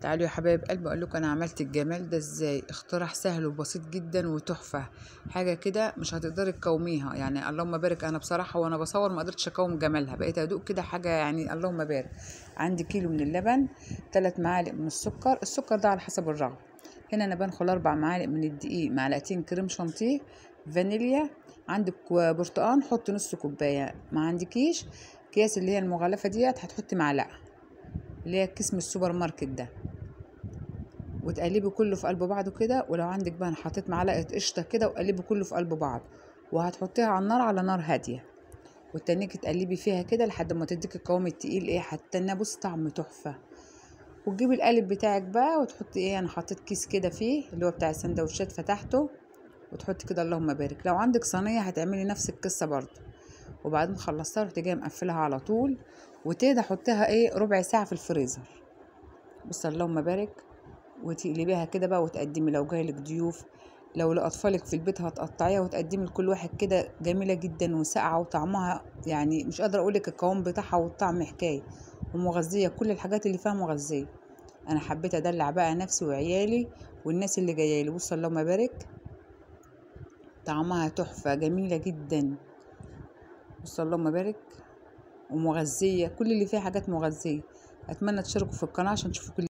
تعالوا يا حبايب قلبي اقول لكم انا عملت الجمال ده ازاي اختراع سهل وبسيط جدا وتحفه حاجه كده مش هتقدري تقاوميها يعني اللهم بارك انا بصراحه وانا بصور ما قدرتش اقاوم جمالها بقيت ادوق كده حاجه يعني اللهم بارك عندي كيلو من اللبن ثلاث معالق من السكر السكر ده على حسب الرغبه هنا انا بنخل اربع معالق من الدقيق معلقتين كريم شانتيه فانيليا عندك برتقان حط نص كوبايه ما عندكيش اكياس اللي هي المغلفه ديت هتحطي معلقه اللي هي كيس من السوبر ماركت ده وتقلبي كله في قلب بعضه كده ولو عندك بقى انا حطيت معلقه قشطه كده وقلبي كله في قلب بعض وهتحطيها على النار على نار هاديه وتنيكي تقلبي فيها كده لحد ما تديكي القوام التقيل ايه هتستنى بص طعم تحفه وتجيبي القالب بتاعك بقى وتحطي ايه انا حطيت كيس كده فيه اللي هو بتاع السندوتشات فتحته وتحطي كده اللهم بارك لو عندك صينيه هتعملي نفس القصه برضه وبعدين خلصتها رحت جايه مقفلها على طول وتهدى حطيها ايه ربع ساعه في الفريزر بص اللهم بارك وتقلبيها كده بقى وتقدمي لو جايلك ضيوف لو لاطفالك في البيت هتقطعيها وتقدمي لكل واحد كده جميله جدا وساقعه وطعمها يعني مش قادره اقولك القوام بتاعها والطعم حكايه ومغذيه كل الحاجات اللي فيها مغذيه انا حبيت ادلع بقى نفسي وعيالي والناس اللي جايه لي بص اللهم بارك طعمها تحفه جميله جدا بص اللهم بارك ومغذيه كل اللي فيها حاجات مغذيه اتمنى تشتركوا في القناه عشان تشوفوا كل